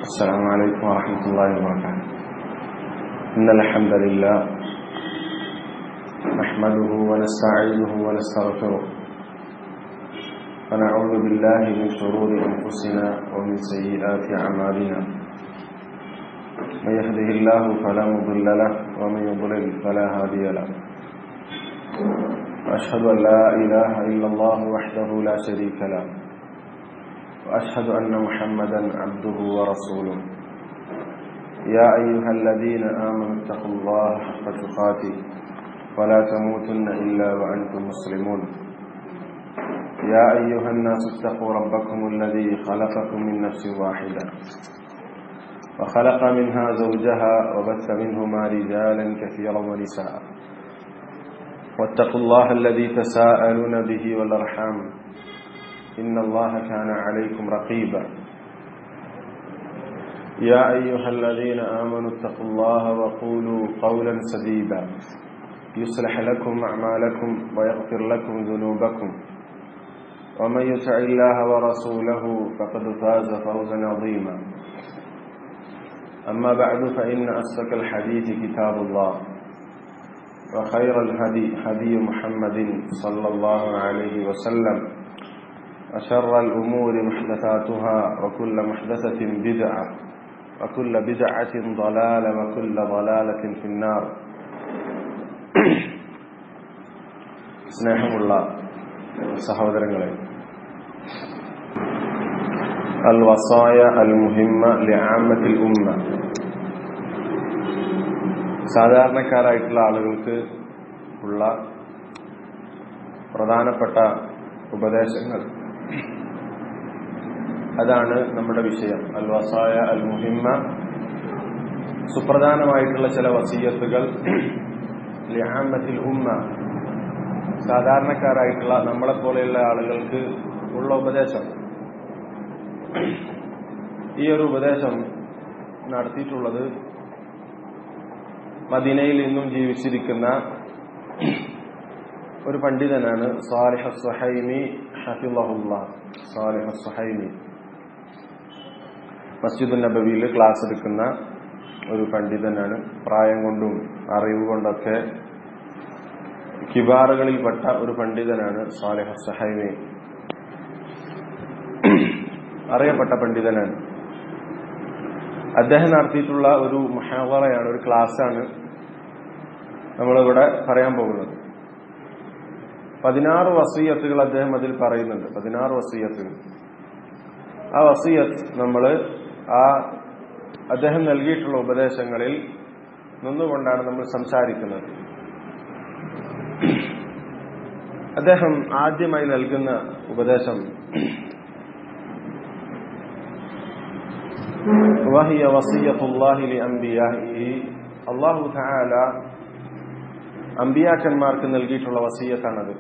السلام عليكم ورحمة الله وبركاته إن الحمد لله نحمده ونستعينه ونستغفره ونعوذ بالله من شرور أنفسنا ومن سيئات أعمالنا من يهده الله فلا مضل له ومن يضلل فلا هادي له وأشهد أن لا إله إلا الله وحده لا شريك له وأشهد أن محمدا عبده ورسوله يا أيها الذين آمنوا اتقوا الله حق تقاته ولا تموتن إلا وأنتم مسلمون يا أيها الناس اتقوا ربكم الذي خلقكم من نفس واحدة وخلق منها زوجها وبث منهما رجالا كثيرا ونساء واتقوا الله الذي تساءلون به والأرحام إن الله كان عليكم رقيبا يا أيها الذين آمنوا اتقوا الله وقولوا قولا سديدا يصلح لكم أعمالكم ويغفر لكم ذنوبكم ومن يطع الله ورسوله فقد فاز فوزا عظيما أما بعد فإن أصدق الحديث كتاب الله وخير الهدي هدي محمد صلى الله عليه وسلم وشر الأمور محدثاتها وكل محدثة بدعة وكل بدعة ضلالة وكل ضلالة في النار സ്നേഹമുള്ള സഹോദരങ്ങളെ അൽ വസായ അൽ മുഹിമ്മ ലിആമത്തിൽ ഉമ്മ സാധാരണക്കാരായിട്ടുള്ള ആളുകൾക്ക് ഉള്ള പ്രധാനപ്പെട്ട ഉപദേശങ്ങൾ അതാണ് നമ്മുടെ വിഷയം അൽ വസായ അൽ മുഹിമ്മ സുപ്രധാനമായിട്ടുള്ള ചില വസീയത്തുകൾ ലിഹാമത്തിൽ ഉമ്മ സാധാരണക്കാരായിട്ടുള്ള നമ്മളെ പോലെയുള്ള ആളുകൾക്ക് ഉള്ള ഉപദേശം ഈ ഒരു ഉപദേശം നടത്തിയിട്ടുള്ളത് മദീനയിൽ നിന്നും ജീവിച്ചിരിക്കുന്ന ഒരു പണ്ഡിതനാണ് സാലിഹ സുഹൈമി ഹഫിളഹുല്ല സാലിഹ സുഹൈമി മസ്ജിദ് നബവിയിൽ ക്ലാസ് എടുക്കുന്ന ഒരു പണ്ഡിതനാണ് പ്രായം കൊണ്ടും അറിവ് കൊണ്ടൊക്കെ കിബാറുകളിൽപ്പെട്ട ഒരു പണ്ഡിതനാണ് സാലിഹ സഹൈമി അറിയപ്പെട്ട പണ്ഡിതനാണ് അദ്ദേഹം നടത്തിയിട്ടുള്ള ഒരു മഹാവറയാണ് ഒരു ക്ലാസ്സാണ് നമ്മളിവിടെ പറയാൻ പോകുന്നത് പതിനാറ് വസീയത്തുകൾ അദ്ദേഹം അതിൽ പറയുന്നുണ്ട് പതിനാറ് വസീയത്തുകൾ ആ വസീയത്ത് നമ്മൾ ആ അദ്ദേഹം നൽകിയിട്ടുള്ള ഉപദേശങ്ങളിൽ നിന്നുകൊണ്ടാണ് നമ്മൾ സംസാരിക്കുന്നത് അദ്ദേഹം ആദ്യമായി നൽകുന്ന ഉപദേശം വഹിയ വസീയത്തുല്ലാഹി ലി അംബിയാഹി അല്ലാഹു തആല അമ്പിയാക്കന്മാർക്ക് നൽകിയിട്ടുള്ള വസീയത്താണത്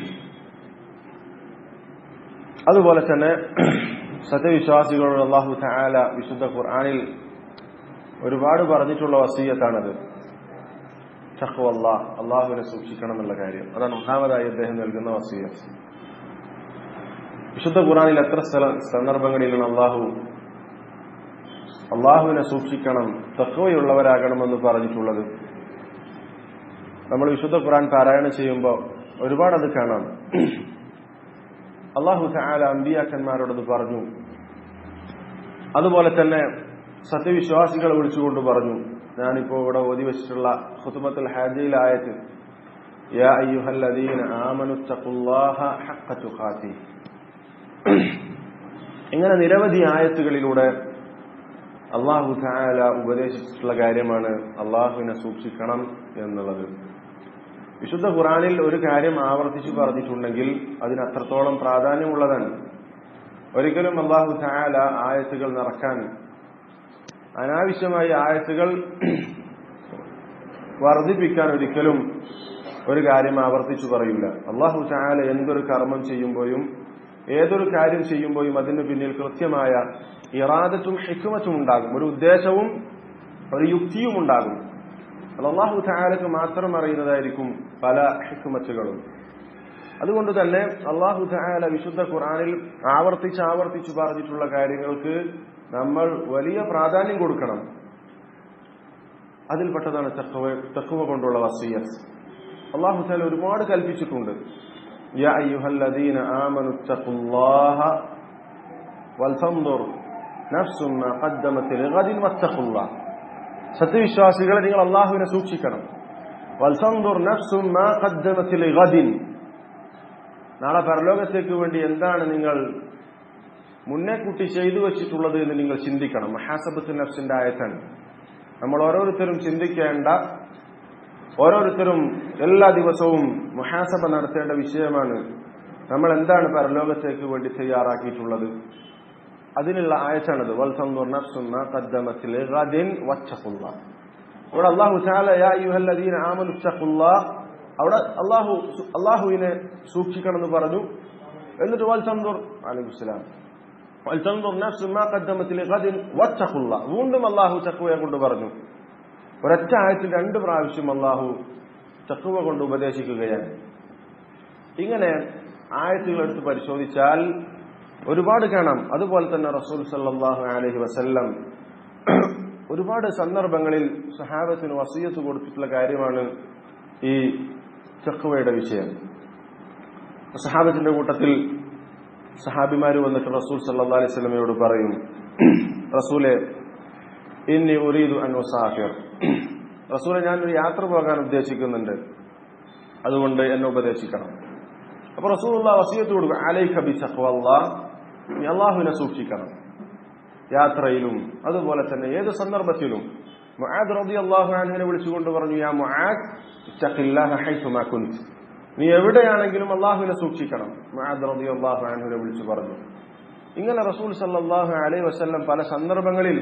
അതുപോലെ തന്നെ സത്യവിശ്വാസികളോട് അള്ളാഹു തആല വിശുദ്ധ ഖുർആനിൽ ഒരുപാട് പറഞ്ഞിട്ടുള്ള വസീയത്താണത് ഷഹ്വല്ല അള്ളാഹുവിനെ സൂക്ഷിക്കണം എന്നുള്ള കാര്യം അതാണ് ഒന്നാമതായി അദ്ദേഹം നൽകുന്ന വസീയത്ത് വിശുദ്ധ ഖുർആനിൽ എത്ര സ്ഥല സന്ദർഭങ്ങളിലാണ് അള്ളാഹു അള്ളാഹുവിനെ സൂക്ഷിക്കണം തക്കവയുള്ളവരാകണമെന്ന് പറഞ്ഞിട്ടുള്ളത് നമ്മൾ വിശുദ്ധ ഖുർആൻ പാരായണം ചെയ്യുമ്പോൾ ഒരുപാട് അത് കാണാം അള്ളാഹു താല അമ്പിയാക്കന്മാരോടത് പറഞ്ഞു അതുപോലെ തന്നെ സത്യവിശ്വാസികളെ വിളിച്ചുകൊണ്ട് പറഞ്ഞു ഞാനിപ്പോ ഇവിടെ ഓതി വെച്ചിട്ടുള്ള ഹുത്തുമത്തുൽ ഹാജയിലായത് യാ അയ്യുഹല്ലദീന ആമനുത്തഖുല്ലാഹ ഹഖ്ക തുഖാതി ഇങ്ങനെ നിരവധി ആയത്തുകളിലൂടെ അള്ളാഹു താല ഉപദേശിച്ചിട്ടുള്ള കാര്യമാണ് അള്ളാഹുവിനെ സൂക്ഷിക്കണം എന്നുള്ളത് വിശുദ്ധ ഖുറാനിൽ ഒരു കാര്യം ആവർത്തിച്ചു പറഞ്ഞിട്ടുണ്ടെങ്കിൽ അതിന് അത്രത്തോളം പ്രാധാന്യമുള്ളതാണ് ഒരിക്കലും അള്ളാഹു താല ആയത്തുകൾ നിറക്കാൻ അനാവശ്യമായി ആയത്തുകൾ വർദ്ധിപ്പിക്കാൻ ഒരിക്കലും ഒരു കാര്യം ആവർത്തിച്ചു പറയില്ല അള്ളാഹു ചായാല എന്തൊരു കർമ്മം ചെയ്യുമ്പോഴും ഏതൊരു കാര്യം ചെയ്യുമ്പോഴും അതിന് പിന്നിൽ കൃത്യമായ ഇറാദത്തും ഹിക്കുമത്തും ഉണ്ടാകും ഒരു ഉദ്ദേശവും ഒരു യുക്തിയും ഉണ്ടാകും അത് അള്ളാഹു ചായാലക്ക് മാത്രം അറിയുന്നതായിരിക്കും പല ഹിക്കുമത്തുകളും അതുകൊണ്ട് തന്നെ അള്ളാഹു ചായാല വിശുദ്ധ ഖുറാനിൽ ആവർത്തിച്ച് ആവർത്തിച്ച് പറഞ്ഞിട്ടുള്ള കാര്യങ്ങൾക്ക് നമ്മൾ വലിയ പ്രാധാന്യം കൊടുക്കണം അതിൽപ്പെട്ടതാണ് തക്കുവ തക്കുവ കൊണ്ടുള്ള വസീയത്ത് അള്ളാഹു താല ഒരുപാട് കൽപ്പിച്ചിട്ടുണ്ട് യാ അയ്യുഹല്ലദീന ആമനു തഖുല്ലാഹ വൽഫൻദുർ നഫ്സും മാ ഖദ്ദമത് ലിഗദിൻ വത്തഖുല്ലാഹ് സത്യവിശ്വാസികളെ നിങ്ങൾ അള്ളാഹുവിനെ സൂക്ഷിക്കണം വൽഫൻദുർ നഫ്സും മാ ഖദ്ദമത് ലിഗദിൻ നാളെ പരലോകത്തേക്ക് വേണ്ടി എന്താണ് നിങ്ങൾ മുന്നേ കൂട്ടി ചെയ്തു വെച്ചിട്ടുള്ളത് എന്ന് നിങ്ങൾ ചിന്തിക്കണം മഹാസബത്ത് നഫ്സിന്റെ ആയത്താണ് നമ്മൾ ഓരോരുത്തരും ചിന്തിക്കേണ്ട ഓരോരുത്തരും എല്ലാ ദിവസവും മുഹാസബ നടത്തേണ്ട വിഷയമാണ് നമ്മൾ എന്താണ് പരലോകത്തേക്ക് വേണ്ടി തയ്യാറാക്കിയിട്ടുള്ളത് അതിനുള്ള ആയത്താണത് വൽസന്ദുർ നഫ്സുന്ന ഖദ്ദമത്തിൽ ഗദിൻ വത്തഖുല്ല ഇവിടെ അല്ലാഹു തആല യാ അയ്യുഹല്ലദീന ആമനു തഖുല്ല അവിടെ അല്ലാഹു അല്ലാഹുവിനെ സൂക്ഷിക്കണം എന്ന് പറഞ്ഞു എന്നിട്ട് വൽസന്ദുർ അലൈഹി സലാം വൽസന്ദുർ നഫ്സു മാ ഖദ്ദമത്തിൽ ഗദിൻ വത്തഖുല്ല വീണ്ടും അല്ലാഹു തഖ്വയെ കൊണ്ട് പറഞ്ഞു ഒരൊറ്റ ആയത്തിൽ രണ്ട് പ്രാവശ്യം അല്ലാഹു തഖ്വ കൊണ്ട് ഉപദേശിക്കുകയാണ് ഇങ്ങനെ ആയത്തുകൾ എടുത്ത് പരിശോധിച്ചാൽ ഒരുപാട് കാണാം അതുപോലെ തന്നെ റസൂൽ സല്ലാഹു അലഹി വസല്ലം ഒരുപാട് സന്ദർഭങ്ങളിൽ സഹാബത്തിന് വസീയത്ത് കൊടുത്തിട്ടുള്ള കാര്യമാണ് ഈ ചക്കുവയുടെ വിഷയം സഹാബത്തിന്റെ കൂട്ടത്തിൽ സഹാബിമാര് വന്നിട്ട് റസൂൽ സല്ലാ അലൈഹി സ്വലമയോട് പറയും റസൂലെ ഇന്നി ഉറീദു അൻ മുസാഫിർ റസൂലെ ഞാനൊരു യാത്ര പോകാൻ ഉദ്ദേശിക്കുന്നുണ്ട് അതുകൊണ്ട് എന്നെ ഉപദേശിക്കണം അപ്പൊ റസൂലുള്ള വസീയത്ത് കൊടുക്കും അലൈഖ ബി തഖ്വല്ലാ നീ അള്ളാഹുവിനെ സൂക്ഷിക്കണം യാത്രയിലും അതുപോലെ തന്നെ ഏത് സന്ദർഭത്തിലും മുആദ് റളിയല്ലാഹു അൻഹുവിനെ വിളിച്ചുകൊണ്ട് പറഞ്ഞു യാ മുആദ് ഇത്തഖില്ലാഹ ഹൈസുമാ കുൻത് നീ എവിടെയാണെങ്കിലും അള്ളാഹുവിനെ സൂക്ഷിക്കണം മുആദ് റളിയല്ലാഹു അൻഹുവിനെ വിളിച്ചു പറഞ്ഞു ഇങ്ങനെ റസൂൽ സല്ലല്ലാഹു അലൈഹി വസല്ലം പല സന്ദർഭങ്ങളിൽ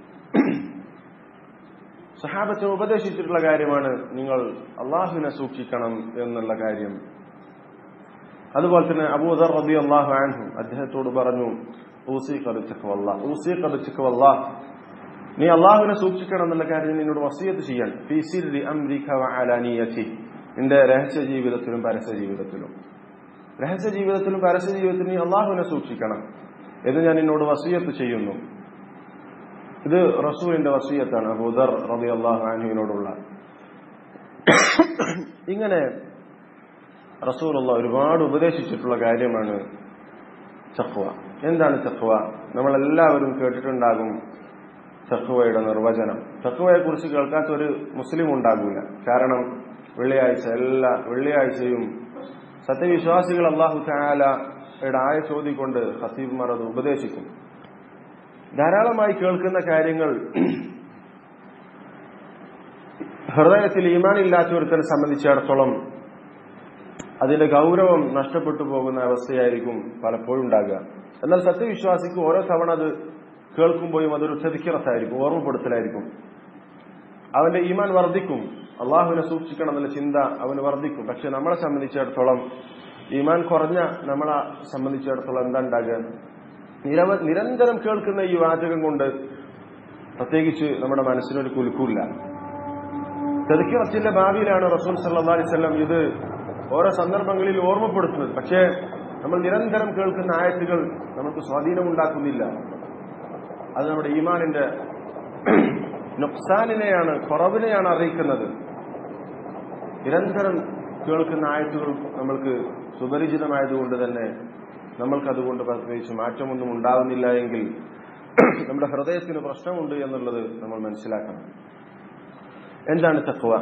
സഹാബത്തിന് ഉപദേശിച്ചിട്ടുള്ള കാര്യമാണ് നിങ്ങൾ അള്ളാഹുവിനെ സൂക്ഷിക്കണം എന്നുള്ള കാര്യം അതുപോലെ തന്നെ അബൂദർ റബി അള്ളാഹു ആൻഹു അദ്ദേഹത്തോട് പറഞ്ഞു ഊസി കറിച്ചക്കവല്ല ഊസി കറിച്ചക്കവല്ല നീ അള്ളാഹുവിനെ സൂക്ഷിക്കണം എന്നുള്ള കാര്യം നിന്നോട് വസീയത്ത് ചെയ്യാൻ ഫിസിരി അംരിക അലാനിയത്തി നിന്റെ രഹസ്യ ജീവിതത്തിലും പരസ്യ ജീവിതത്തിലും രഹസ്യ ജീവിതത്തിലും പരസ്യ ജീവിതത്തിലും നീ അള്ളാഹുവിനെ സൂക്ഷിക്കണം എന്ന് ഞാൻ നിന്നോട് വസീയത്ത് ചെയ്യുന്നു ഇത് റസൂലിന്റെ വസീയത്താണ് അബൂദർ റബി അള്ളാഹു ആൻഹുവിനോടുള്ള ഇങ്ങനെ റസൂലുള്ള ഒരുപാട് ഉപദേശിച്ചിട്ടുള്ള കാര്യമാണ് ചഖ്വ എന്താണ് ചഖ്വ നമ്മളെല്ലാവരും കേട്ടിട്ടുണ്ടാകും ചഖ്വയുടെ നിർവചനം ചഖ്വയെ കുറിച്ച് കേൾക്കാത്ത ഒരു മുസ്ലിം ഉണ്ടാകൂല കാരണം വെള്ളിയാഴ്ച എല്ലാ വെള്ളിയാഴ്ചയും സത്യവിശ്വാസികൾ അള്ളാഹു താലയുടെ ആയ ചോദിക്കൊണ്ട് ഹസീബ്മാർ അത് ഉപദേശിക്കും ധാരാളമായി കേൾക്കുന്ന കാര്യങ്ങൾ ഹൃദയത്തിൽ ഈമാനില്ലാത്ത ഒരുത്തനെ സംബന്ധിച്ചിടത്തോളം അതിന്റെ ഗൗരവം നഷ്ടപ്പെട്ടു പോകുന്ന അവസ്ഥയായിരിക്കും പലപ്പോഴും ഉണ്ടാകുക എന്നാൽ സത്യവിശ്വാസിക്ക് ഓരോ തവണ അത് കേൾക്കുമ്പോഴും അതൊരു ചെതിക്കിറത്തായിരിക്കും ഓർമ്മപ്പെടുത്തലായിരിക്കും അവന്റെ ഈമാൻ വർദ്ധിക്കും അള്ളാഹുവിനെ സൂക്ഷിക്കണം എന്നുള്ള ചിന്ത അവന് വർദ്ധിക്കും പക്ഷെ നമ്മളെ സംബന്ധിച്ചിടത്തോളം ഈമാൻ കുറഞ്ഞ നമ്മളെ സംബന്ധിച്ചിടത്തോളം എന്താ ഉണ്ടാകുക നിരവ നിരന്തരം കേൾക്കുന്ന ഈ വാചകം കൊണ്ട് പ്രത്യേകിച്ച് നമ്മുടെ മനസ്സിനൊരു കുലുക്കില്ല തെതുക്കിറച്ചിന്റെ ഭാവിയിലാണ് റസൂൽ സല്ലാ അലിസ്ല്ലാം ഇത് ഓരോ സന്ദർഭങ്ങളിൽ ഓർമ്മപ്പെടുത്തുന്നത് പക്ഷേ നമ്മൾ നിരന്തരം കേൾക്കുന്ന ആയത്തുകൾ നമുക്ക് സ്വാധീനമുണ്ടാക്കുന്നില്ല അത് നമ്മുടെ ഈമാനിന്റെ നുക്സാനിനെയാണ് കുറവിനെയാണ് അറിയിക്കുന്നത് നിരന്തരം കേൾക്കുന്ന ആയത്തുകൾ നമ്മൾക്ക് സുപരിചിതമായതുകൊണ്ട് തന്നെ നമ്മൾക്കതുകൊണ്ട് പ്രത്യേകിച്ച് മാറ്റമൊന്നും ഉണ്ടാവുന്നില്ല എങ്കിൽ നമ്മുടെ ഹൃദയത്തിന് പ്രശ്നമുണ്ട് എന്നുള്ളത് നമ്മൾ മനസ്സിലാക്കണം എന്താണ് തക്വ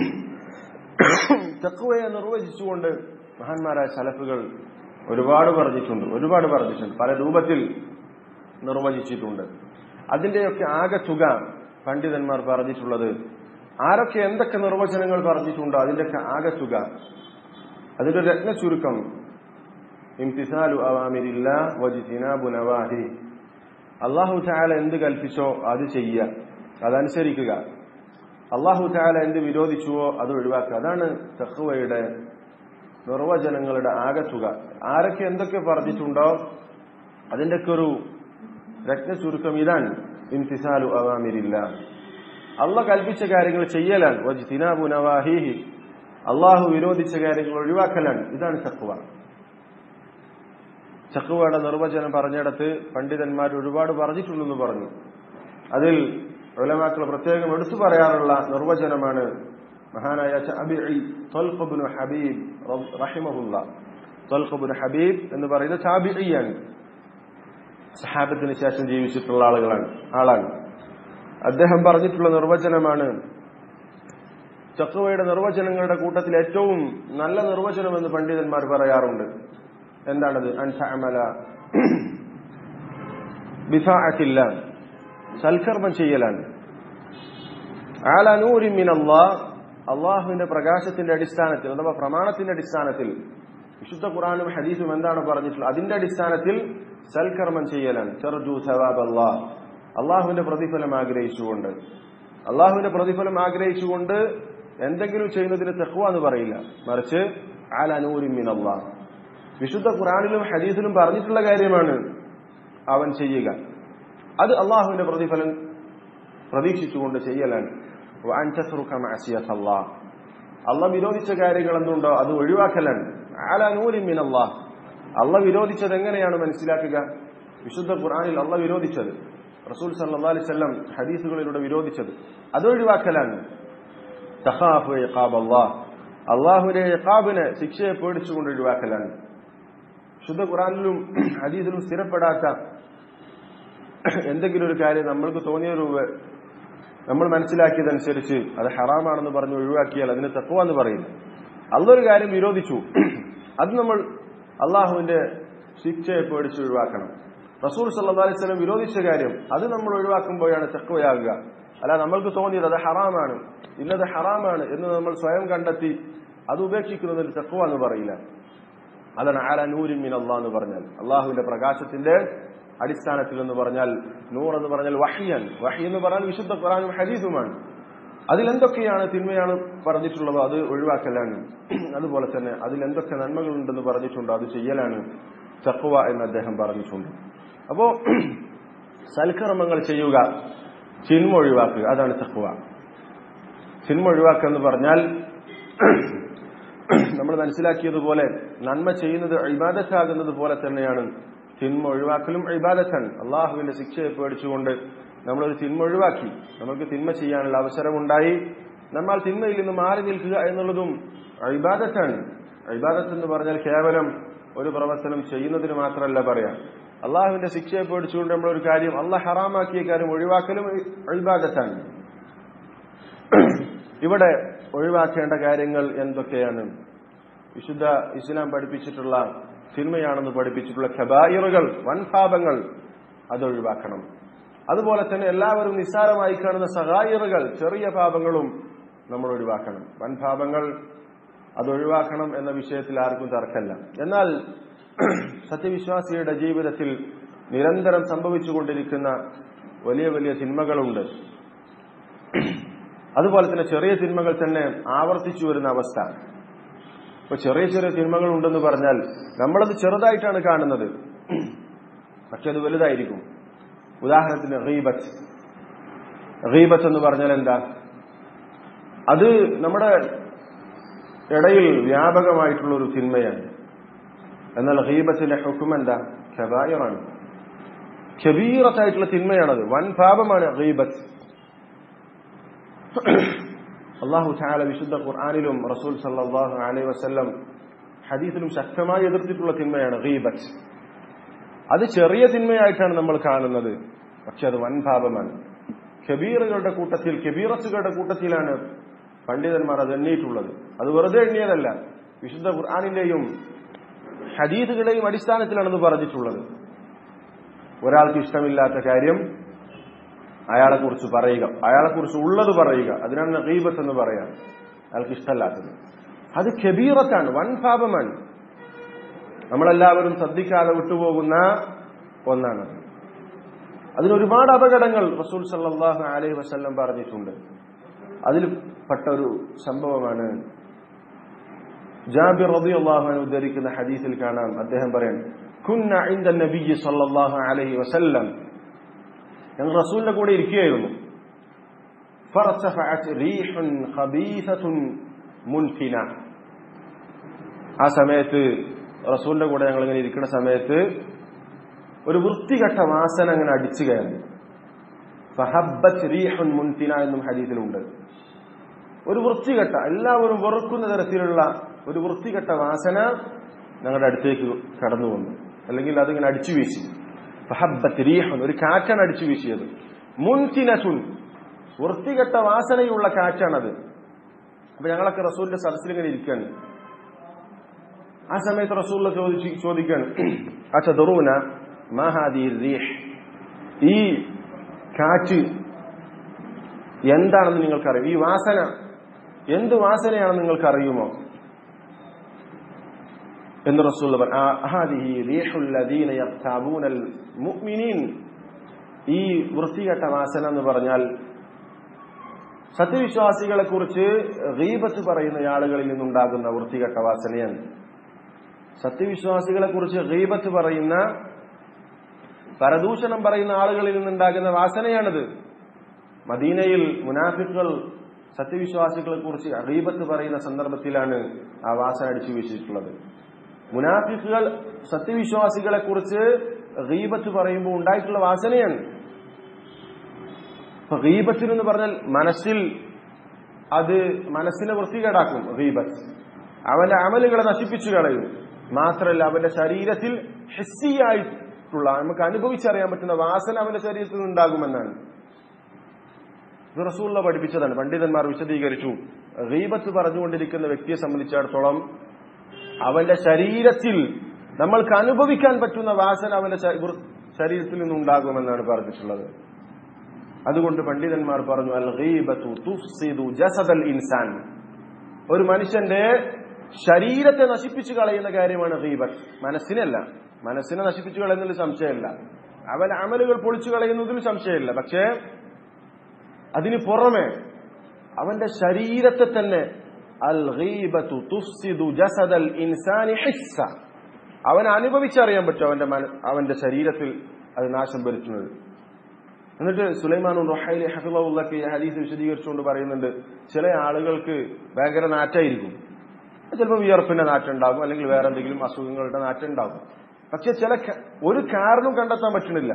തക്വയെ നിർവചിച്ചുകൊണ്ട് മഹാന്മാരായ സലഫുകൾ ഒരുപാട് പറഞ്ഞിട്ടുണ്ട് ഒരുപാട് പറഞ്ഞിട്ടുണ്ട് പല രൂപത്തിൽ നിർവചിച്ചിട്ടുണ്ട് അതിന്റെയൊക്കെ ആകെ തുക പണ്ഡിതന്മാർ പറഞ്ഞിട്ടുള്ളത് ആരൊക്കെ എന്തൊക്കെ നിർവചനങ്ങൾ പറഞ്ഞിട്ടുണ്ടോ അതിന്റെയൊക്കെ ആകെ തുക അതിന്റെ രത്ന ചുരുക്കം ഇംതിസാലു അവാമിരില്ല വജിത്തിനാബു നവാഹി അള്ളാഹു ചായാല എന്ത് കൽപ്പിച്ചോ അത് ചെയ്യുക അതനുസരിക്കുക അള്ളാഹു ചായാല എന്ത് വിരോധിച്ചുവോ അത് ഒഴിവാക്കുക അതാണ് തഹ്വയുടെ നിർവചനങ്ങളുടെ ആകത്തുക ആരൊക്കെ എന്തൊക്കെ പറഞ്ഞിട്ടുണ്ടോ അതിന്റെയൊക്കെ ഒരു രത്ന ചുരുക്കം ഇതാണ് ഇംതിസാലു അവാമിരില്ല അള്ള കൽപ്പിച്ച കാര്യങ്ങൾ ചെയ്യലാണ് വജ്തിനാബു നവാഹിഹി അള്ളാഹു വിരോധിച്ച കാര്യങ്ങൾ ഒഴിവാക്കലാണ് ഇതാണ് തക്വ ചക്കുവയുടെ നിർവചനം പറഞ്ഞിടത്ത് പണ്ഡിതന്മാർ ഒരുപാട് പറഞ്ഞിട്ടുണ്ടെന്ന് പറഞ്ഞു അതിൽ ഉലമാക്കൾ പ്രത്യേകം എടുത്തു പറയാറുള്ള നിർവചനമാണ് മഹാനായ തൊൽഖബുൻ ഹബീബ് റഹിമഹുല്ല തൊൽഖബുൻ ഹബീബ് എന്ന് പറയുന്ന ചാബിയാണ് സഹാബത്തിന് ശേഷം ജീവിച്ചിട്ടുള്ള ആളുകളാണ് ആളാണ് അദ്ദേഹം പറഞ്ഞിട്ടുള്ള നിർവചനമാണ് ചക്കുവയുടെ നിർവചനങ്ങളുടെ കൂട്ടത്തിൽ ഏറ്റവും നല്ല നിർവചനം എന്ന് പണ്ഡിതന്മാർ പറയാറുണ്ട് എന്താണത് അൻഫഅമല ബിഫാഅത്തില്ല സൽക്കർമ്മം ചെയ്യലാണ് ആലനൂരി മിൻ അള്ളാഹ് അള്ളാഹുവിന്റെ പ്രകാശത്തിന്റെ അടിസ്ഥാനത്തിൽ അഥവാ പ്രമാണത്തിന്റെ അടിസ്ഥാനത്തിൽ വിശുദ്ധ ഖുറാനും ഹദീസും എന്താണ് പറഞ്ഞിട്ടുള്ളത് അതിന്റെ അടിസ്ഥാനത്തിൽ സൽക്കർമ്മം ചെയ്യലാണ് ചെറുജു സവാബ് അള്ളാഹ് അള്ളാഹുവിന്റെ പ്രതിഫലം ആഗ്രഹിച്ചുകൊണ്ട് അള്ളാഹുവിന്റെ പ്രതിഫലം ആഗ്രഹിച്ചുകൊണ്ട് എന്തെങ്കിലും ചെയ്യുന്നതിന് തെഹ്വ എന്ന് പറയില്ല മറിച്ച് ആലനൂരി മിൻ അള്ളാഹ് വിശുദ്ധ ഖുറാനിലും ഹദീസിലും പറഞ്ഞിട്ടുള്ള കാര്യമാണ് അവൻ ചെയ്യുക അത് അള്ളാഹുവിന്റെ പ്രതിഫലം പ്രതീക്ഷിച്ചുകൊണ്ട് ചെയ്യലാണ് അള്ള വിരോധിച്ച കാര്യങ്ങൾ എന്തുണ്ടോ അത് ഒഴിവാക്കലാണ് ആലാനൂലിമിൻ അള്ളാഹ് അള്ള വിരോധിച്ചത് എങ്ങനെയാണ് മനസ്സിലാക്കുക വിശുദ്ധ ഖുർആാനിൽ അള്ള വിരോധിച്ചത് റസൂൽ സല്ലാ അലിസ്ല്ലാം ഹദീസുകളിലൂടെ വിരോധിച്ചത് അത് ഒഴിവാക്കലാണ് അള്ളാഹുവിന്റെ യക്കാബിനെ ശിക്ഷയെ പേടിച്ചുകൊണ്ട് ഒഴിവാക്കലാണ് ശുദ്ധ ഖുറാനിലും ഹദീസിലും സ്ഥിരപ്പെടാത്ത എന്തെങ്കിലും ഒരു കാര്യം നമ്മൾക്ക് തോന്നിയ രൂപ നമ്മൾ മനസ്സിലാക്കിയതനുസരിച്ച് അത് ഹറാമാണെന്ന് പറഞ്ഞ് ഒഴിവാക്കിയാൽ അതിന് തക്കുവ എന്ന് പറയുന്നു അതൊരു കാര്യം വിരോധിച്ചു അത് നമ്മൾ അള്ളാഹുവിന്റെ ശിക്ഷയെ പേടിച്ച് ഒഴിവാക്കണം റസൂൽ സല്ലാ അലൈവലം വിരോധിച്ച കാര്യം അത് നമ്മൾ ഒഴിവാക്കുമ്പോഴാണ് തക്കുവയാകുക അല്ല നമ്മൾക്ക് തോന്നിയത് അത് ഹറാമാണ് ഇന്നത് ഹറാമാണ് എന്ന് നമ്മൾ സ്വയം കണ്ടെത്തി അത് ഉപേക്ഷിക്കുന്നതിൽ തക്കുവ എന്ന് പറയില്ല അതാണ് ആല നൂരിൻ മിൻ അള്ളാഹ് എന്ന് പറഞ്ഞാൽ അള്ളാഹുവിന്റെ പ്രകാശത്തിന്റെ അടിസ്ഥാനത്തിൽ എന്ന് പറഞ്ഞാൽ നൂർ എന്ന് പറഞ്ഞാൽ വഹിയൻ വഹി എന്ന് പറഞ്ഞാൽ വിശുദ്ധ ഖുറാനും ഹദീസുമാണ് അതിലെന്തൊക്കെയാണ് തിന്മയാണ് പറഞ്ഞിട്ടുള്ളത് അത് ഒഴിവാക്കലാണ് അതുപോലെ തന്നെ അതിൽ എന്തൊക്കെ നന്മകളുണ്ടെന്ന് പറഞ്ഞിട്ടുണ്ടോ അത് ചെയ്യലാണ് ചക്കുവ എന്ന് അദ്ദേഹം പറഞ്ഞിട്ടുണ്ട് അപ്പോ സൽക്കർമ്മങ്ങൾ ചെയ്യുക ചിന്മ ഒഴിവാക്കുക അതാണ് ചക്കുവ ചിന്മ ഒഴിവാക്കുക എന്ന് പറഞ്ഞാൽ നമ്മൾ മനസ്സിലാക്കിയതുപോലെ നന്മ ചെയ്യുന്നത് ഇബാദത്താകുന്നത് പോലെ തന്നെയാണ് തിന്മ ഒഴിവാക്കലും ഇബാദത്താണ് അള്ളാഹുവിന്റെ ശിക്ഷയെ പേടിച്ചുകൊണ്ട് നമ്മളൊരു തിന്മ ഒഴിവാക്കി നമുക്ക് തിന്മ ചെയ്യാനുള്ള അവസരമുണ്ടായി നമ്മൾ തിന്മയിൽ നിന്ന് മാറി നിൽക്കുക എന്നുള്ളതും ഇബാദത്താണ് ഇബാദത്ത് എന്ന് പറഞ്ഞാൽ കേവലം ഒരു പ്രവർത്തനം ചെയ്യുന്നതിന് മാത്രമല്ല പറയാം അള്ളാഹുവിന്റെ ശിക്ഷയെ പേടിച്ചുകൊണ്ട് നമ്മളൊരു കാര്യം അള്ളാഹ് ഹറാമാക്കിയ കാര്യം ഒഴിവാക്കലും ഇബാദത്താണ് ഇവിടെ ഒഴിവാക്കേണ്ട കാര്യങ്ങൾ എന്തൊക്കെയാണ് വിശുദ്ധ ഇസ്ലാം പഠിപ്പിച്ചിട്ടുള്ള തിന്മയാണെന്ന് പഠിപ്പിച്ചിട്ടുള്ള ഖബായിറുകൾ വൻപാപങ്ങൾ അത് ഒഴിവാക്കണം അതുപോലെ തന്നെ എല്ലാവരും നിസ്സാരമായി കാണുന്ന സഹായിറുകൾ ചെറിയ പാപങ്ങളും നമ്മൾ ഒഴിവാക്കണം വൻപാപങ്ങൾ അത് ഒഴിവാക്കണം എന്ന വിഷയത്തിൽ ആർക്കും തർക്കമല്ല എന്നാൽ സത്യവിശ്വാസിയുടെ ജീവിതത്തിൽ നിരന്തരം സംഭവിച്ചുകൊണ്ടിരിക്കുന്ന വലിയ വലിയ തിന്മകളുണ്ട് അതുപോലെ തന്നെ ചെറിയ തിന്മകൾ തന്നെ ആവർത്തിച്ചു വരുന്ന അവസ്ഥ ഇപ്പൊ ചെറിയ ചെറിയ തിന്മകൾ ഉണ്ടെന്ന് പറഞ്ഞാൽ നമ്മളത് ചെറുതായിട്ടാണ് കാണുന്നത് പക്ഷെ അത് വലുതായിരിക്കും ഉദാഹരണത്തിന് റീബത്ത് റീബത്ത് എന്ന് പറഞ്ഞാൽ എന്താ അത് നമ്മുടെ ഇടയിൽ വ്യാപകമായിട്ടുള്ള ഒരു തിന്മയാണ് എന്നാൽ ഹീബത്തിന്റെ ഹുക്കും എന്താ ഖബായിറാണ് ഖബീറത്തായിട്ടുള്ള തിന്മയാണത് വൻ പാപമാണ് ഹീബത്ത് അള്ളാഹു ചാല വിശുദ്ധ ഖുർആാനിലും റസൂൽ സല്ലാഹു അലൈഹി വസ്ല്ലം ഹദീസിലും ശക്തമായി എതിർത്തിട്ടുള്ള തിന്മയാണ് ഗീബത്ത് അത് ചെറിയ തിന്മയായിട്ടാണ് നമ്മൾ കാണുന്നത് പക്ഷെ അത് വൻ പാപമാണ് കബീറുകളുടെ കൂട്ടത്തിൽ കബീറത്തുകളുടെ കൂട്ടത്തിലാണ് പണ്ഡിതന്മാർ അത് എണ്ണിയിട്ടുള്ളത് അത് വെറുതെ എണ്ണിയതല്ല വിശുദ്ധ ഖുർആാനിന്റെയും ഹദീസുകളുടെയും അടിസ്ഥാനത്തിലാണെന്ന് പറഞ്ഞിട്ടുള്ളത് ഒരാൾക്ക് ഇഷ്ടമില്ലാത്ത കാര്യം അയാളെ കുറിച്ച് പറയുക അയാളെ കുറിച്ച് ഉള്ളത് പറയുക അതിനാണ് ഗീബത്ത് എന്ന് പറയാം അയാൾക്ക് ഇഷ്ടമല്ലാത്തത് അത് കബീറത്താണ് വൻ പാപമാണ് നമ്മളെല്ലാവരും ശ്രദ്ധിക്കാതെ വിട്ടുപോകുന്ന ഒന്നാണ് അതിനൊരുപാട് അപകടങ്ങൾ റസൂൽ സല്ലാഹു അലൈഹി വസ്ല്ലം പറഞ്ഞിട്ടുണ്ട് അതിൽ പെട്ട ഒരു സംഭവമാണ് ജാബിർ റബി അള്ളാഹു ഉദ്ധരിക്കുന്ന ഹദീസിൽ കാണാം അദ്ദേഹം പറയാൻ കുന്ന ഇന്ദ നബിയ്യ സല്ലല്ലാഹു അലൈഹി വസല്ലം ഞങ്ങൾ റസൂലിന്റെ കൂടെ ഇരിക്കുകയായിരുന്നു فارتفعت ريح خبيثة منتنة ആ സമയത്ത് റസൂലിന്റെ കൂടെ ഞങ്ങൾ ഇങ്ങനെ ഇരിക്കുന്ന സമയത്ത് ഒരു വൃത്തികെട്ട വാസന അങ്ങനെ അടിച്ചു കയറി ഫഹബ്ബത്ത് റീഹുൻ മുൻതിന എന്നും ഹദീസിലുണ്ട് ഒരു വൃത്തികെട്ട എല്ലാവരും വെറുക്കുന്ന തരത്തിലുള്ള ഒരു വൃത്തികെട്ട വാസന ഞങ്ങളുടെ അടുത്തേക്ക് കടന്നു വന്നു അല്ലെങ്കിൽ അതിങ്ങനെ അടിച്ചു വീശി ഫഹബ്ബത്ത് റീഹുൻ ഒരു കാറ്റാണ് അടിച്ചു വീശിയത് മുൻതിനസുൻ വൃത്തികെട്ട വാസനയുള്ള കാറ്റാണത് അപ്പൊ ഞങ്ങളൊക്കെ റസൂലിന്റെ സദസ്സിൽ ഇങ്ങനെ ഇരിക്കുകയാണ് ആ സമയത്ത് റസൂലിനെ ചോദിച്ച് ചോദിക്കുകയാണ് അച്ചദറൂന മഹാദി റീഹ് ഈ കാറ്റ് എന്താണെന്ന് നിങ്ങൾക്കറിയും ഈ വാസന എന്ത് വാസനയാണെന്ന് നിങ്ങൾക്ക് അറിയുമോ എന്ന് റസൂൽ മുഅ്മിനീൻ ഈ വൃത്തികെട്ട വാസന എന്ന് പറഞ്ഞാൽ സത്യവിശ്വാസികളെ കുറിച്ച് ഗീബത്ത് പറയുന്ന ആളുകളിൽ നിന്നുണ്ടാകുന്ന വൃത്തികെട്ട വാസനയാണ് സത്യവിശ്വാസികളെ കുറിച്ച് ഗീബത്ത് പറയുന്ന പരദൂഷണം പറയുന്ന ആളുകളിൽ നിന്നുണ്ടാകുന്ന വാസനയാണിത് മദീനയിൽ മുനാഫിക്കുകൾ സത്യവിശ്വാസികളെ കുറിച്ച് അറീബത്ത് പറയുന്ന സന്ദർഭത്തിലാണ് ആ വാസന അടിച്ചു വീശിയിട്ടുള്ളത് മുനാഫിക്കുകൾ സത്യവിശ്വാസികളെ കുറിച്ച് ഗീബത്ത് പറയുമ്പോൾ ഉണ്ടായിട്ടുള്ള വാസനയാണ് അപ്പൊ ഗീബത്തിന് എന്ന് പറഞ്ഞാൽ മനസ്സിൽ അത് മനസ്സിനെ വൃത്തികേടാക്കും ഗീബത്ത് അവന്റെ അമലുകളെ നശിപ്പിച്ചു കളയും മാത്രമല്ല അവന്റെ ശരീരത്തിൽ ഹെസ്സിയായിട്ടുള്ള നമുക്ക് അനുഭവിച്ചറിയാൻ പറ്റുന്ന വാസന അവന്റെ ശരീരത്തിൽ നിന്നുണ്ടാകുമെന്നാണ് ഇത് റസൂള്ള പഠിപ്പിച്ചതാണ് പണ്ഡിതന്മാർ വിശദീകരിച്ചു ഗീബത്ത് പറഞ്ഞുകൊണ്ടിരിക്കുന്ന വ്യക്തിയെ സംബന്ധിച്ചിടത്തോളം അവന്റെ ശരീരത്തിൽ നമ്മൾക്ക് അനുഭവിക്കാൻ പറ്റുന്ന വാസന അവന്റെ ശരീരത്തിൽ നിന്നുണ്ടാകുമെന്നാണ് പറഞ്ഞിട്ടുള്ളത് അതുകൊണ്ട് പണ്ഡിതന്മാർ പറഞ്ഞു അൽ ഗീബത്തു തുഫ്സിദു ജസദൽ ഇൻസാൻ ഒരു മനുഷ്യന്റെ ശരീരത്തെ നശിപ്പിച്ചു കളയുന്ന കാര്യമാണ് ഗീബത്ത് മനസ്സിനല്ല മനസ്സിനെ നശിപ്പിച്ചു കളയുന്നതിൽ സംശയമില്ല അവൻ അമലുകൾ പൊളിച്ചു കളയുന്നതിൽ സംശയമില്ല പക്ഷേ അതിന് പുറമെ അവന്റെ ശരീരത്തെ തന്നെ അൽ ഗീബത്തു തുഫ്സിദു ജസദൽ ഇൻസാനി ഹിസ്സ അവൻ അനുഭവിച്ചറിയാൻ പറ്റും അവന്റെ അവന്റെ ശരീരത്തിൽ അത് നാശം വരുത്തുന്നത് എന്നിട്ട് സുലൈമാൻ റൊഹൈലി ഹഫിള്ളക്ക് ഹദീസ് വിശദീകരിച്ചുകൊണ്ട് പറയുന്നുണ്ട് ചില ആളുകൾക്ക് ഭയങ്കര നാറ്റായിരിക്കും ചിലപ്പോൾ വിയർപ്പിന്റെ നാറ്റം ഉണ്ടാകും അല്ലെങ്കിൽ വേറെ എന്തെങ്കിലും അസുഖങ്ങളുടെ നാറ്റം ഉണ്ടാകും പക്ഷെ ചില ഒരു കാരണം കണ്ടെത്താൻ പറ്റുന്നില്ല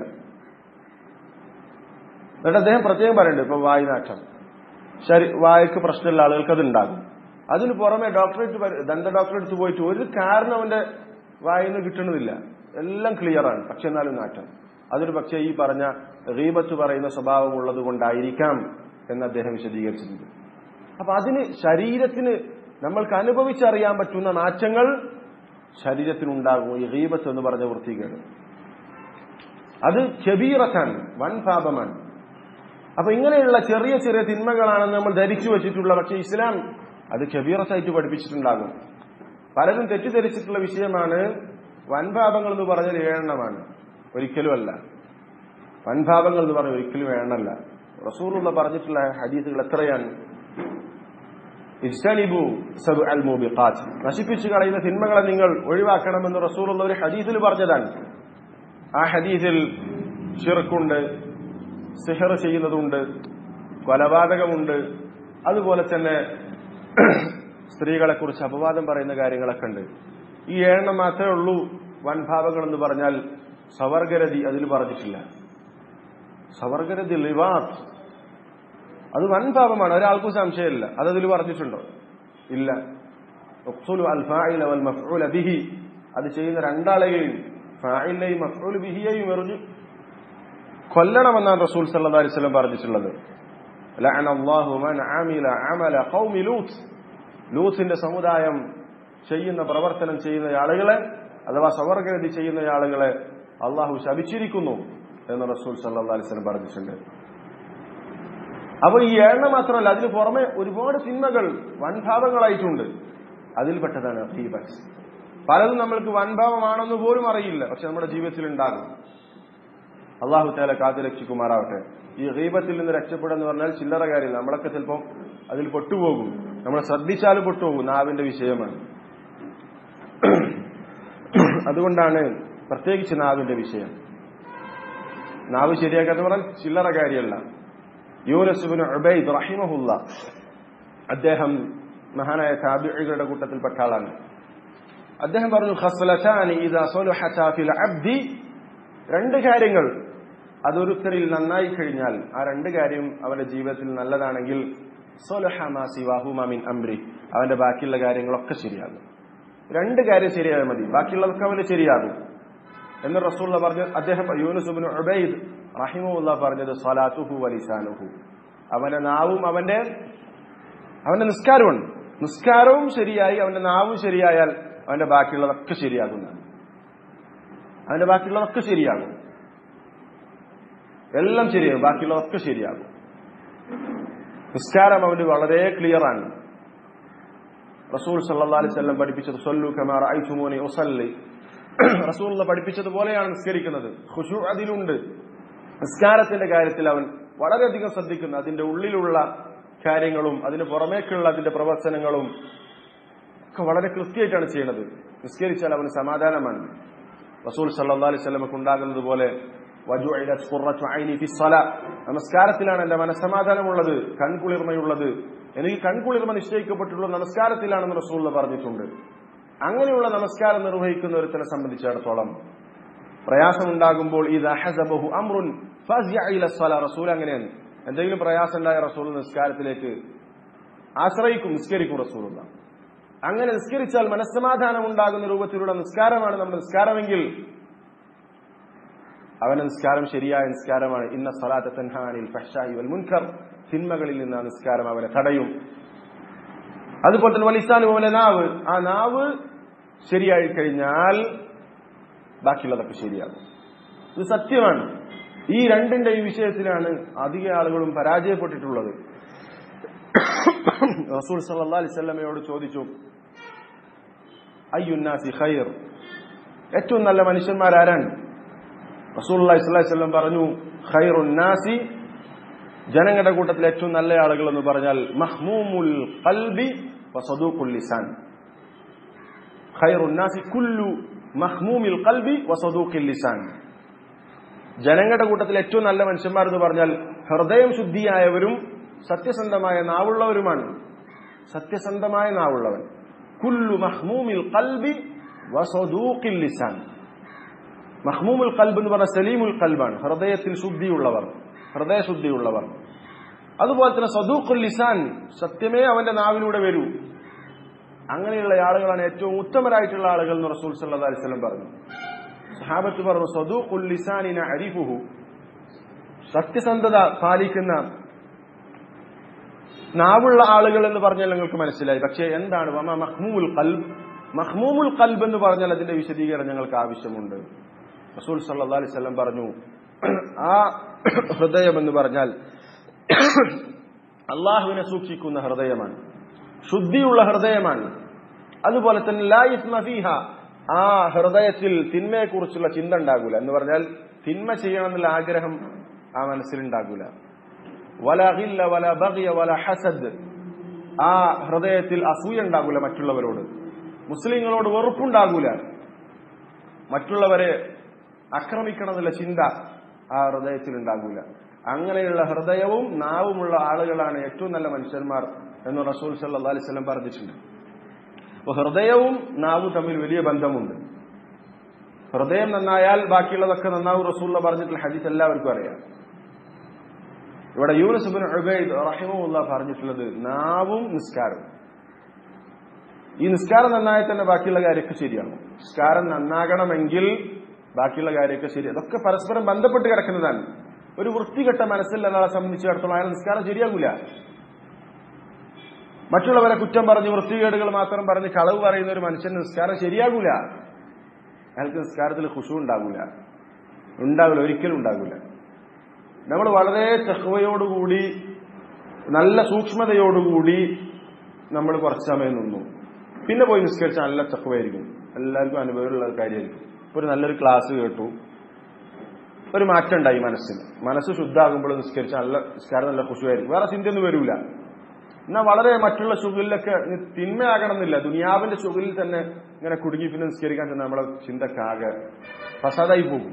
എന്നിട്ട് അദ്ദേഹം പ്രത്യേകം പറയുന്നുണ്ട് ഇപ്പൊ വായു നാറ്റം ശരി വായക്ക് പ്രശ്നമുള്ള ആളുകൾക്ക് അത് ഉണ്ടാകും അതിന് പുറമെ ഡോക്ടറേറ്റ് ദന്ത ഡോക്ടറേറ്റ് പോയിട്ട് ഒരു കാരണം അവന്റെ വായിന്ന് കിട്ടണമെന്നില്ല എല്ലാം ക്ലിയറാണ് പക്ഷെ എന്നാലും നാറ്റം അതൊരു പക്ഷേ ഈ പറഞ്ഞ റീബത്ത് പറയുന്ന സ്വഭാവം ഉള്ളത് കൊണ്ടായിരിക്കാം എന്ന് അദ്ദേഹം വിശദീകരിച്ചിട്ടുണ്ട് അപ്പൊ അതിന് ശരീരത്തിന് നമ്മൾക്ക് അനുഭവിച്ചറിയാൻ പറ്റുന്ന മാറ്റങ്ങൾ ശരീരത്തിനുണ്ടാകും ഈ റീബത്ത് എന്ന് പറഞ്ഞ വൃത്തികേട് അത് ചെബീറത്താണ് വൻ പാപമാണ് അപ്പൊ ഇങ്ങനെയുള്ള ചെറിയ ചെറിയ തിന്മകളാണെന്ന് നമ്മൾ ധരിച്ചു വെച്ചിട്ടുള്ള പക്ഷെ ഇസ്ലാം അത് കബീറത്തായിട്ട് പഠിപ്പിച്ചിട്ടുണ്ടാകും പലരും തെറ്റിദ്ധരിച്ചിട്ടുള്ള വിഷയമാണ് വൻപാപങ്ങൾ എന്ന് പറഞ്ഞാൽ ഏഴെണ്ണമാണ് ഒരിക്കലുമല്ല വൻപാപങ്ങൾ എന്ന് പറഞ്ഞാൽ ഒരിക്കലും ഏഴെണ്ണല്ല റസൂലുള്ള പറഞ്ഞിട്ടുള്ള ഹദീസുകൾ എത്രയാണ് ഇജ്തനിബു സബ് അൽ മൂബിഖാത്ത് നശിപ്പിച്ചു കളയുന്ന തിന്മകളെ നിങ്ങൾ ഒഴിവാക്കണമെന്ന് റസൂലുള്ള ഒരു ഹദീസിൽ പറഞ്ഞതാണ് ആ ഹദീസിൽ ഷിർക്കുണ്ട് സിഹർ ചെയ്യുന്നതുണ്ട് കൊലപാതകമുണ്ട് അതുപോലെ തന്നെ സ്ത്രീകളെ കുറിച്ച് അപവാദം പറയുന്ന കാര്യങ്ങളൊക്കെ ഉണ്ട് ഈ ഏഴെണ്ണം മാത്രമേ ഉള്ളൂ വൻഭാവങ്ങൾ എന്ന് പറഞ്ഞാൽ സവർഗരതി അതിൽ പറഞ്ഞിട്ടില്ല സവർഗരതി ലിവാത്ത് അത് വൻപാപമാണ് ഒരാൾക്കും സംശയമില്ല അത് അതിൽ പറഞ്ഞിട്ടുണ്ടോ ഇല്ല ഉഖ്സുലു അൽ ഫാഇല വൽ മഫ്ഊല ബിഹി അത് ചെയ്യുന്ന രണ്ടാളെയും ഫാഇലിനെയും മഫ്ഊൽ ബിഹിയെയും എറിഞ്ഞു കൊല്ലണമെന്നാണ് റസൂൽ സല്ലല്ലാഹു അലൈഹി വസല്ലം പറഞ്ഞിട്ടുള്ളത് ലഅന അല്ലാഹു മൻ അമില അമല ഖൗമി ലൂത്ത് ലൂത്തിന്റെ സമുദായം ചെയ്യുന്ന പ്രവർത്തനം ചെയ്യുന്ന ആളുകളെ അഥവാ സവർഗതി ചെയ്യുന്ന ആളുകളെ അള്ളാഹു ശപിച്ചിരിക്കുന്നു എന്ന് റസൂൽ സല്ലല്ലാഹു അലൈഹി വസല്ലം പറഞ്ഞിട്ടുണ്ട് അപ്പൊ ഈ എണ്ണ മാത്രമല്ല അതിന് പുറമെ ഒരുപാട് തിന്മകൾ വൻഭാവങ്ങളായിട്ടുണ്ട് അതിൽപ്പെട്ടതാണ് ഫീബക്സ് പലതും നമ്മൾക്ക് വൻഭാവമാണെന്ന് പോലും അറിയില്ല പക്ഷെ നമ്മുടെ ജീവിതത്തിൽ ഉണ്ടാകും അള്ളാഹു താല കാത്തു രക്ഷിക്കുമാറാവട്ടെ ഈ ഗീബത്തിൽ നിന്ന് രക്ഷപ്പെടുക പറഞ്ഞാൽ ചില്ലറ കാര്യമില്ല നമ്മളൊക്കെ ചിലപ്പം അതിൽ പൊട്ടുപോകും നമ്മൾ ശ്രദ്ധിച്ചാലും പൊട്ടുപോകും നാവിന്റെ വിഷയമാണ് അതുകൊണ്ടാണ് പ്രത്യേകിച്ച് നാവിന്റെ വിഷയം നാവ് ശരിയാക്കാത്ത പറഞ്ഞാൽ ചില്ലറ കാര്യമല്ല യൂനസുബിന് ഉബൈദ് റഹിമഹുല്ല അദ്ദേഹം മഹാനായ താബികളുടെ കൂട്ടത്തിൽപ്പെട്ട ആളാണ് അദ്ദേഹം പറഞ്ഞു ഖസ്ലതാനി ഇദാ സലുഹത ഫിൽ അബ്ദി രണ്ട് കാര്യങ്ങൾ അതൊരുത്തരിൽ നന്നായി കഴിഞ്ഞാൽ ആ രണ്ട് കാര്യം അവന്റെ ജീവിതത്തിൽ നല്ലതാണെങ്കിൽ സിവാഹുമാമിൻ അംരി അവന്റെ ബാക്കിയുള്ള കാര്യങ്ങളൊക്കെ ശരിയാകും രണ്ട് കാര്യം ശരിയായാൽ മതി ബാക്കിയുള്ളതൊക്കെ അവന് ശരിയാകും എന്ന് റസൂള്ള പറഞ്ഞു അദ്ദേഹം യൂനുസുബിൻ ഉബൈദ് റഹിമുല്ല പറഞ്ഞത് സലാത്തുഹു വലിസാനുഹു അവന്റെ നാവും അവന്റെ അവന്റെ നിസ്കാരമുണ്ട് നിസ്കാരവും ശരിയായി അവന്റെ നാവും ശരിയായാൽ അവന്റെ ബാക്കിയുള്ളതൊക്കെ ശരിയാകുന്നതാണ് അവന്റെ ബാക്കിയുള്ളതൊക്കെ ശരിയാകും എല്ലാം ശരിയാകും ബാക്കിയുള്ളതൊക്കെ ശരിയാകും നിസ്കാരം അവന് വളരെ ക്ലിയർ ആണ് റസൂൽ സല്ലാ അലിസ്വല്ലം പഠിപ്പിച്ചത് സൊല്ലു കമാർ ഐസുമോനെ ഒസല്ലി റസൂൽ പഠിപ്പിച്ചതുപോലെയാണ് നിസ്കരിക്കുന്നത് ഖുഷു അതിലുണ്ട് നിസ്കാരത്തിന്റെ കാര്യത്തിൽ അവൻ വളരെയധികം ശ്രദ്ധിക്കുന്നു അതിന്റെ ഉള്ളിലുള്ള കാര്യങ്ങളും അതിന് പുറമേക്കുള്ള അതിന്റെ പ്രവർത്തനങ്ങളും ഒക്കെ വളരെ കൃത്യമായിട്ടാണ് ചെയ്യുന്നത് നിസ്കരിച്ചാൽ അവന് സമാധാനമാണ് റസൂൽ സല്ലാ അലൈഹി സ്വലമക്ക് ഉണ്ടാകുന്നത് പോലെ നമസ്കാരത്തിലാണ് എന്റെ മനസ്സമാധാനമുള്ളത് കൺകുളിർമയുള്ളത് എനിക്ക് കൺകുളിർമ നിശ്ചയിക്കപ്പെട്ടുള്ളത് നമസ്കാരത്തിലാണെന്ന് റസൂൽ പറഞ്ഞിട്ടുണ്ട് അങ്ങനെയുള്ള നമസ്കാരം നിർവഹിക്കുന്ന ഒരുത്തനെ സംബന്ധിച്ചിടത്തോളം പ്രയാസമുണ്ടാകുമ്പോൾ ഇത് അഹസബഹു അമ്രുൻ റസൂൽ അങ്ങനെയാണ് എന്തെങ്കിലും പ്രയാസം ഉണ്ടായ റസൂൽ നിസ്കാരത്തിലേക്ക് ആശ്രയിക്കും നിസ്കരിക്കും റസൂലുള്ള അങ്ങനെ നിസ്കരിച്ചാൽ മനസ്സമാധാനം ഉണ്ടാകുന്ന രൂപത്തിലുള്ള നിസ്കാരമാണ് നമ്മുടെ നിസ്കാരമെങ്കിൽ അവന്റെ നിസ്കാരം ശരിയായ നിസ്കാരമാണ് ഇന്ന സലാത്ത തൻഹാനിൽ ഫഷായി വൽ മുൻകർ തിന്മകളിൽ നിന്ന് ആ നിസ്കാരം അവനെ തടയും അതുപോലെ തന്നെ വലിസ്ഥാനും അവന്റെ നാവ് ആ നാവ് ശരിയായി കഴിഞ്ഞാൽ ബാക്കിയുള്ളതൊക്കെ ശരിയാകും ഇത് സത്യമാണ് ഈ രണ്ടിന്റെ ഈ വിഷയത്തിലാണ് അധിക ആളുകളും പരാജയപ്പെട്ടിട്ടുള്ളത് റസൂൽ സല്ലാ അലിസ്വല്ലമയോട് ചോദിച്ചു അയ്യുന്നാസി ഖൈർ ഏറ്റവും നല്ല മനുഷ്യന്മാരാരാണ് റസൂൽ അള്ളാഹിസ്വല്ലം പറഞ്ഞു ഖൈറുന്നാസി ജനങ്ങളുടെ കൂട്ടത്തിൽ ഏറ്റവും നല്ല ആളുകൾ എന്ന് പറഞ്ഞാൽ മഹ്മൂമുൽ ഖൽബി വസദൂഖുൽ ലിസാൻ ഖൈറുന്നാസി കുല്ലു മഹ്മൂമിൽ ഖൽബി വസദൂഖിൽ ലിസാൻ ജനങ്ങളുടെ കൂട്ടത്തിൽ ഏറ്റവും നല്ല മനുഷ്യന്മാർ എന്ന് പറഞ്ഞാൽ ഹൃദയം ശുദ്ധിയായവരും സത്യസന്ധമായ നാവുള്ളവരുമാണ് സത്യസന്ധമായ നാവുള്ളവൻ കുല്ലു മഹ്മൂമിൽ ഖൽബി വസദൂഖിൽ ലിസാൻ മഹ്മൂമുൽ കൽബ് എന്ന് പറഞ്ഞ സലീമുൽ കൽബാണ് ഹൃദയത്തിൽ ശുദ്ധിയുള്ളവർ ഹൃദയശുദ്ധിയുള്ളവർ അതുപോലെ തന്നെ സദൂഖുൽ ലിസാൻ സത്യമേ അവന്റെ നാവിലൂടെ വരൂ അങ്ങനെയുള്ള ആളുകളാണ് ഏറ്റവും ഉത്തമരായിട്ടുള്ള ആളുകൾ എന്ന് റസൂൽ സല്ലാ അലിസ്ലം പറഞ്ഞു സഹാബത്ത് പറഞ്ഞു സദൂഖുൽ ലിസാനിന അരിഫുഹു സത്യസന്ധത പാലിക്കുന്ന നാവുള്ള ആളുകൾ എന്ന് പറഞ്ഞാൽ നിങ്ങൾക്ക് മനസ്സിലായി പക്ഷേ എന്താണ് വമ മഹ്മൂമുൽ കൽബ് മഹ്മൂമുൽ കൽബ് എന്ന് പറഞ്ഞാൽ അതിന്റെ വിശദീകരണം ഞങ്ങൾക്ക് ആവശ്യമുണ്ട് റസൂൽ സല്ലാ അലൈവല്ലം പറഞ്ഞു ആ ഹൃദയം എന്ന് പറഞ്ഞാൽ അള്ളാഹുവിനെ സൂക്ഷിക്കുന്ന ഹൃദയമാണ് ശുദ്ധിയുള്ള ഹൃദയമാണ് അതുപോലെ തന്നെ ലായിസ്മ ഫീഹ ആ ഹൃദയത്തിൽ തിന്മയെക്കുറിച്ചുള്ള ചിന്ത ഉണ്ടാകൂല എന്ന് പറഞ്ഞാൽ തിന്മ ചെയ്യണമെന്നുള്ള ആഗ്രഹം ആ മനസ്സിലുണ്ടാകൂല വല ഹില്ല വല ബഗിയ വല ഹസദ് ആ ഹൃദയത്തിൽ അസൂയ ഉണ്ടാകൂല മറ്റുള്ളവരോട് മുസ്ലിങ്ങളോട് വെറുപ്പുണ്ടാകൂല മറ്റുള്ളവരെ ആക്രമിക്കണമെന്നുള്ള ചിന്ത ആ ഹൃദയത്തിൽ ഉണ്ടാകൂല അങ്ങനെയുള്ള ഹൃദയവും നാവുമുള്ള ആളുകളാണ് ഏറ്റവും നല്ല മനുഷ്യന്മാർ എന്ന് റസൂൽ സല്ലാ അലിസ്ലം പറഞ്ഞിട്ടുണ്ട് അപ്പൊ ഹൃദയവും നാവും തമ്മിൽ വലിയ ബന്ധമുണ്ട് ഹൃദയം നന്നായാൽ ബാക്കിയുള്ളതൊക്കെ നന്നാവും റസൂള്ള പറഞ്ഞിട്ടുള്ള ഹദീസ് എല്ലാവർക്കും അറിയാം ഇവിടെ യൂനസുബിൻ ഉബൈദ് റഹിമുല്ല പറഞ്ഞിട്ടുള്ളത് നാവും നിസ്കാരവും ഈ നിസ്കാരം നന്നായി തന്നെ ബാക്കിയുള്ള കാര്യമൊക്കെ ശരിയാണ് നിസ്കാരം നന്നാകണമെങ്കിൽ ബാക്കിയുള്ള കാര്യമൊക്കെ ശരി അതൊക്കെ പരസ്പരം ബന്ധപ്പെട്ട് കിടക്കുന്നതാണ് ഒരു വൃത്തികെട്ട മനസ്സിൽ ഒരാളെ സംബന്ധിച്ചിടത്തോളം അയാൾ നിസ്കാരം ശരിയാകൂല മറ്റുള്ളവരെ കുറ്റം പറഞ്ഞ് വൃത്തികേടുകൾ മാത്രം പറഞ്ഞ് കളവ് പറയുന്ന ഒരു മനുഷ്യന് നിസ്കാരം ശരിയാകൂല അയാൾക്ക് നിസ്കാരത്തിൽ ഖുഷു ഉണ്ടാകൂല ഉണ്ടാകൂല ഒരിക്കലും ഉണ്ടാകൂല നമ്മൾ വളരെ തെഹ്വയോടുകൂടി നല്ല സൂക്ഷ്മതയോടുകൂടി നമ്മൾ കുറച്ച് സമയം നിന്നു പിന്നെ പോയി നിസ്കരിച്ച നല്ല തെഹ്വയായിരിക്കും എല്ലാവർക്കും അനുഭവമുള്ള കാര്യമായിരിക്കും ഇപ്പൊ ഒരു നല്ലൊരു ക്ലാസ് കേട്ടു ഒരു മാറ്റം ഉണ്ടായി മനസ്സിൽ മനസ്സ് ശുദ്ധാകുമ്പോൾ നിസ്കരിച്ച നല്ല നിസ്കാരം നല്ല ഖുഷുവായിരിക്കും വേറെ ചിന്തയൊന്നും വരൂല എന്നാൽ വളരെ മറ്റുള്ള ശുഗലിലൊക്കെ തിന്മയാകണമെന്നില്ല ദുനിയാവിന്റെ ശുഗലിൽ തന്നെ ഇങ്ങനെ കുടുങ്ങി പിന്നെ നിസ്കരിക്കാൻ തന്നെ നമ്മളെ ചിന്തക്കാകെ ഫസാദായി പോകും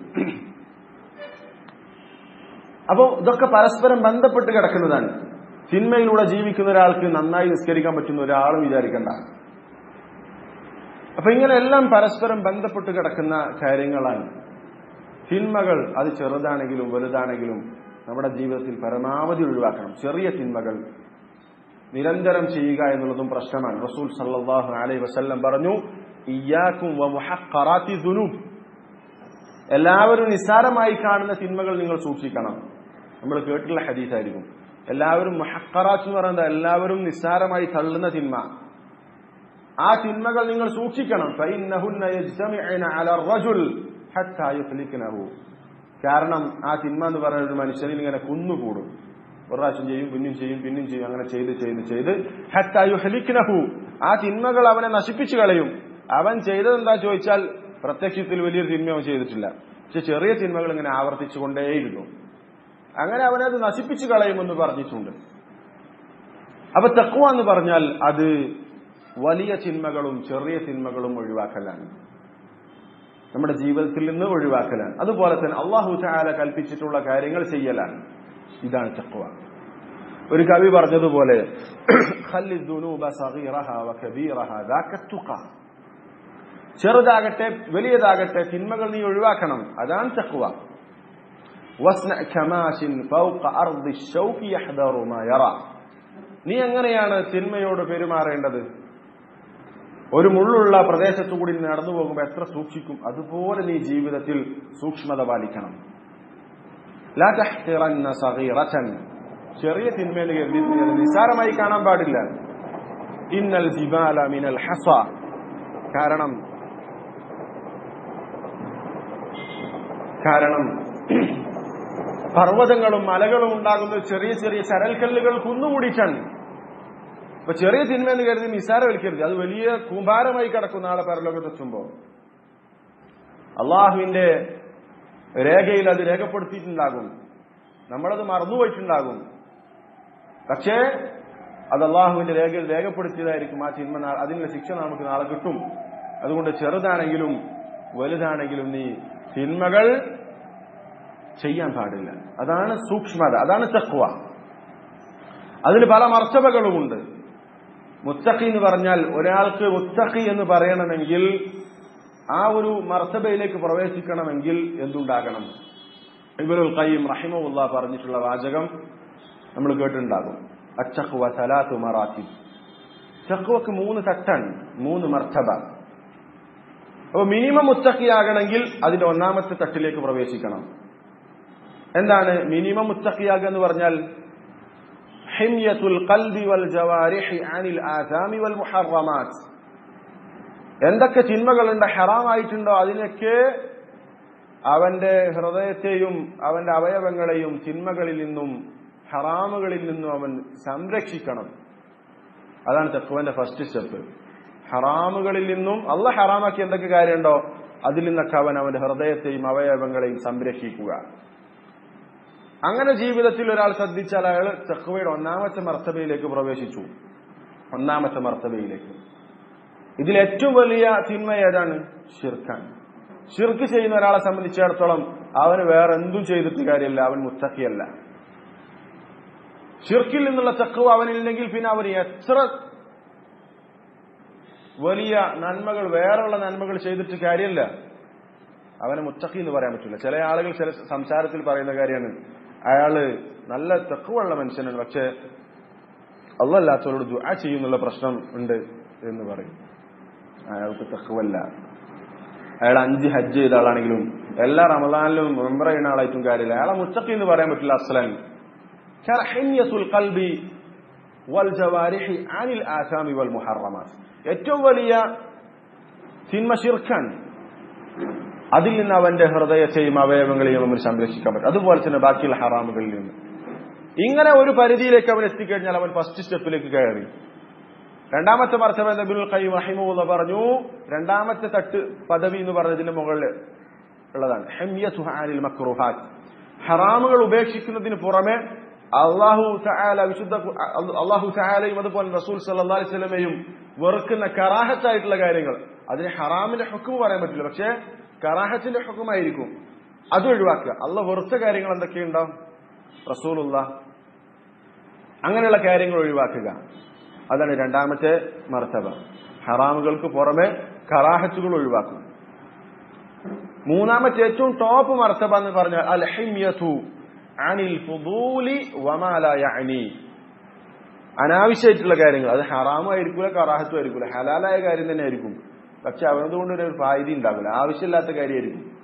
അപ്പോൾ ഇതൊക്കെ പരസ്പരം ബന്ധപ്പെട്ട് കിടക്കുന്നതാണ് തിന്മയിലൂടെ ജീവിക്കുന്ന ഒരാൾക്ക് നന്നായി നിസ്കരിക്കാൻ പറ്റുന്ന ഒരാളും വിചാരിക്കണ്ട അപ്പൊ ഇങ്ങനെ എല്ലാം പരസ്പരം ബന്ധപ്പെട്ട് കിടക്കുന്ന കാര്യങ്ങളാണ് തിന്മകൾ അത് ചെറുതാണെങ്കിലും വലുതാണെങ്കിലും നമ്മുടെ ജീവിതത്തിൽ പരമാവധി ഒഴിവാക്കണം ചെറിയ തിന്മകൾ നിരന്തരം ചെയ്യുക എന്നുള്ളതും പ്രശ്നമാണ് റസൂൽ സല്ലല്ലാഹു അലൈഹി വസല്ലം പറഞ്ഞു ഇയ്യാക്കും വമുഹഖറാത്തി ദുനൂബ് എല്ലാവരും നിസ്സാരമായി കാണുന്ന തിന്മകൾ നിങ്ങൾ സൂക്ഷിക്കണം നമ്മൾ കേട്ടിട്ടുള്ള ഹദീസായിരിക്കും എല്ലാവരും മുഹക്കറാത്ത് എന്ന് പറയുന്നത് എല്ലാവരും നിസ്സാരമായി തള്ളുന്ന തിന്മ ആ തിന്മകൾ നിങ്ങൾ സൂക്ഷിക്കണം ഫഇന്നഹുന്ന യജ്തമിഉന അല റജുൽ ഹത്താ യുഹ്ലികനഹു കാരണം ആ തിന്മ എന്ന് പറയുന്ന ഒരു മനുഷ്യനിൽ ഇങ്ങനെ കുന്നുകൂടും ഒരു പ്രാവശ്യം ചെയ്യും പിന്നെയും ചെയ്യും പിന്നെയും ചെയ്യും അങ്ങനെ ചെയ്ത് ചെയ്ത് ചെയ്ത് ഹത്താ യുഹ്ലികനഹു ആ തിന്മകൾ അവനെ നശിപ്പിച്ചു കളയും അവൻ ചെയ്തത് എന്താ ചോദിച്ചാൽ പ്രത്യക്ഷത്തിൽ വലിയൊരു തിന്മ അവൻ ചെയ്തിട്ടില്ല പക്ഷെ ചെറിയ തിന്മകൾ ഇങ്ങനെ ആവർത്തിച്ചുകൊണ്ടേയിരുന്നു അങ്ങനെ അവനത് നശിപ്പിച്ചു കളയുമെന്ന് പറഞ്ഞിട്ടുണ്ട് അപ്പൊ തക്കുവ എന്ന് പറഞ്ഞാൽ അത് വലിയ തിന്മകളും ചെറിയ തിന്മകളും ഒഴിവാക്കലാണ് നമ്മുടെ ജീവിതത്തിൽ നിന്ന് ഒഴിവാക്കലാണ് അതുപോലെ തന്നെ അള്ളാഹു ചാല കൽപ്പിച്ചിട്ടുള്ള കാര്യങ്ങൾ ചെയ്യലാണ് ഇതാണ് തക്കുവ ഒരു കവി പറഞ്ഞതുപോലെ "ഖല്ലി ദുനൂബ സഗീറഹ വകബീറഹ ദാക തുഖ." ചെറുതാകട്ടെ വലിയതാകട്ടെ തിന്മകൾ നീ ഒഴിവാക്കണം അതാണ് തക്കുവ വസ്ന ഖമാശിൻ ഫൗഖ അർദി ശൗഖി യഹ്ദറു മാ യറ നീ എങ്ങനെയാണ് തിന്മയോട് പെരുമാറേണ്ടത് ഒരു മുള്ളുള്ള പ്രദേശത്തു കൂടി നീ നടന്നു പോകുമ്പോൾ എത്ര സൂക്ഷിക്കും അതുപോലെ നീ ജീവിതത്തിൽ സൂക്ഷ്മത പാലിക്കണം ലാ തഹ്തിറന്ന സഗീറതൻ ചെറിയ തിന്മയെന്ന് കരുതി നീ അത് നിസ്സാരമായി കാണാൻ പാടില്ല ഇന്നൽ ജിബാല മിനൽ ഹസ കാരണം കാരണം പർവ്വതങ്ങളും മലകളും ഉണ്ടാകുന്നത് ചെറിയ ചെറിയ ചരൽക്കല്ലുകൾ കുന്നുകൂടിയിട്ടാണ് അപ്പൊ ചെറിയ തിന്മയെന്ന് കരുതി നിസാരവൽക്കരുത് അത് വലിയ കൂമ്പാരമായി കിടക്കുന്ന ആളെ പരലോകത്തെത്തുമ്പോ അള്ളാഹുവിന്റെ രേഖയിൽ അത് രേഖപ്പെടുത്തിയിട്ടുണ്ടാകും നമ്മളത് മറന്നുപോയിട്ടുണ്ടാകും പക്ഷേ അത് അള്ളാഹുവിന്റെ രേഖയിൽ രേഖപ്പെടുത്തിയതായിരിക്കും ആ തിന്മ നാ- അതിനുള്ള ശിക്ഷ നമുക്ക് നാളെ കിട്ടും അതുകൊണ്ട് ചെറുതാണെങ്കിലും വലുതാണെങ്കിലും നീ തിന്മകൾ ചെയ്യാൻ പാടില്ല അതാണ് സൂക്ഷ്മത അതാണ് തക്വ അതിന് പല മർത്തബകളുമുണ്ട് മുത്തഖി എന്ന് പറഞ്ഞാൽ ഒരാൾക്ക് മുത്തഖി എന്ന് പറയണമെങ്കിൽ ആ ഒരു മർത്തബയിലേക്ക് പ്രവേശിക്കണമെങ്കിൽ എന്തുണ്ടാകണം ഇബനുൽ ഖയ്യിം റഹിമുല്ല പറഞ്ഞിട്ടുള്ള വാചകം നമ്മൾ കേട്ടിട്ടുണ്ടാകും അച്ചഖ്വ സലാത്തു മറാത്തിബ് ചഖ്വക്ക് മൂന്ന് തട്ടാണ് മൂന്ന് മർത്തബ അപ്പൊ മിനിമം മുത്തഖിയാകണമെങ്കിൽ അതിന്റെ ഒന്നാമത്തെ തട്ടിലേക്ക് പ്രവേശിക്കണം എന്താണ് മിനിമം മുത്തഖിയാകുക എന്ന് പറഞ്ഞാൽ ഹിമ്യത്തുൽ ഖൽബി വൽ ജവാരിഹി അനിൽ ആസാമി വൽ മുഹറമാത്ത് എന്തൊക്കെ തിന്മകളുണ്ട് ഹറാമായിട്ടുണ്ടോ അതിനൊക്കെ അവന്റെ ഹൃദയത്തെയും അവന്റെ അവയവങ്ങളെയും തിന്മകളിൽ നിന്നും ഹറാമുകളിൽ നിന്നും അവൻ സംരക്ഷിക്കണം അതാണ് തെക്കുവന്റെ ഫസ്റ്റ് സ്റ്റെപ്പ് ഹറാമുകളിൽ നിന്നും അല്ല ഹറാമാക്കി എന്തൊക്കെ കാര്യമുണ്ടോ അതിൽ നിന്നൊക്കെ അവൻ അവന്റെ ഹൃദയത്തെയും അവയവങ്ങളെയും സംരക്ഷിക്കുക അങ്ങനെ ജീവിതത്തിൽ ഒരാൾ ശ്രദ്ധിച്ചാൽ അയാൾ തെക്കുവയുടെ ഒന്നാമത്തെ മർത്തബയിലേക്ക് പ്രവേശിച്ചു ഒന്നാമത്തെ മർത്തബയിലേക്ക് ഇതിൽ ഏറ്റവും വലിയ തിന്മ ഏതാണ് ഷിർഖാൻ ഷിർക്ക് ചെയ്യുന്ന ഒരാളെ സംബന്ധിച്ചിടത്തോളം അവന് വേറെ എന്തും ചെയ്തിട്ട് കാര്യമില്ല അവൻ മുത്തക്കിയല്ല ഷിർക്കിൽ നിന്നുള്ള തക്കുവ അവനില്ലെങ്കിൽ പിന്നെ അവൻ എത്ര വലിയ നന്മകൾ വേറെയുള്ള നന്മകൾ ചെയ്തിട്ട് കാര്യമില്ല അവനെ മുത്തഖി എന്ന് പറയാൻ പറ്റില്ല ചില ആളുകൾ ചില സംസാരത്തിൽ പറയുന്ന കാര്യമാണ് അയാള് നല്ല തെക്കുവുള്ള മനുഷ്യനാണ് പക്ഷെ അല്ലല്ലാത്തവരോട് ദുആ ചെയ്യുന്നുള്ള പ്രശ്നം ഉണ്ട് എന്ന് പറയും അയാൾക്ക് തെക്കുവല്ല അയാൾ അഞ്ച് ഹജ്ജ് ചെയ്ത ആളാണെങ്കിലും എല്ലാ റമദാനിലും മെമ്പർ ചെയ്യുന്ന ആളായിട്ടും കാര്യമില്ല അയാളെ മുത്തഖി എന്ന് പറയാൻ പറ്റില്ല അസ്ലൻ കർഹിന്യത്തുൽ ഖൽബി വൽ ജവാരിഹി അനിൽ ആസാമി വൽ മുഹറമാത്ത് ഏറ്റവും വലിയ തിന്മ ഷിർഖാണ് അതിൽ നിന്ന് അവന്റെ ഹൃദയത്തെയും അവയവങ്ങളെയും അവന് സംരക്ഷിക്കാൻ പറ്റും അതുപോലെ തന്നെ ബാക്കിയുള്ള ഹറാമുകളിൽ നിന്ന് ഇങ്ങനെ ഒരു പരിധിയിലേക്ക് അവൻ എത്തിക്കഴിഞ്ഞാൽ അവൻ ഫസ്റ്റ് സ്റ്റെപ്പിലേക്ക് കയറി രണ്ടാമത്തെ മർത്തബ നബിനുൽ ഖയ്യിം റഹിമുള്ള പറഞ്ഞു രണ്ടാമത്തെ തട്ട് പദവി എന്ന് പറഞ്ഞതിന്റെ മുകളിൽ ഉള്ളതാണ് ഹെമ്യത്തു അനിൽ മക്രുഹാത്ത് ഹറാമുകൾ ഉപേക്ഷിക്കുന്നതിന് പുറമെ അള്ളാഹു തആല വിശുദ്ധ ഖു- അള്ളാഹു തആലയും അതുപോലെ റസൂൽ സല്ലല്ലാഹു അലൈഹി വസല്ലമയും വെറുക്കുന്ന കറാഹത്തായിട്ടുള്ള കാര്യങ്ങൾ അതിന് ഹറാമിന്റെ ഹുക്കും പറയാൻ പറ്റില്ല പക്ഷേ കറാഹത്തിന്റെ ഹുക്കുമായിരിക്കും അത് ഒഴിവാക്കുക അള്ള വെറുത്ത കാര്യങ്ങൾ എന്തൊക്കെയുണ്ടാവും റസൂലുള്ള അങ്ങനെയുള്ള കാര്യങ്ങൾ ഒഴിവാക്കുക അതാണ് രണ്ടാമത്തെ മർത്തബ ഹറാമുകൾക്ക് പുറമെ കറാഹത്തുകൾ ഒഴിവാക്കും മൂന്നാമത്തെ ഏറ്റവും ടോപ്പ് മർത്തബ എന്ന് പറഞ്ഞാൽ അൽ ഹിമ്യതു അനിൽ ഫുദൂലി വമാ ലാ യഅനി അനാവശ്യമായിട്ടുള്ള കാര്യങ്ങൾ അത് ഹറാമും ആയിരിക്കൂല കറാഹത്തും ആയിരിക്കൂല ഹലാലായ കാര്യം തന്നെ ആയിരിക്കും പക്ഷെ അവനതുകൊണ്ട് ഒരു ഫായത ഉണ്ടാവില്ല ആവശ്യമില്ലാത്ത കാര്യമായിരിക്കും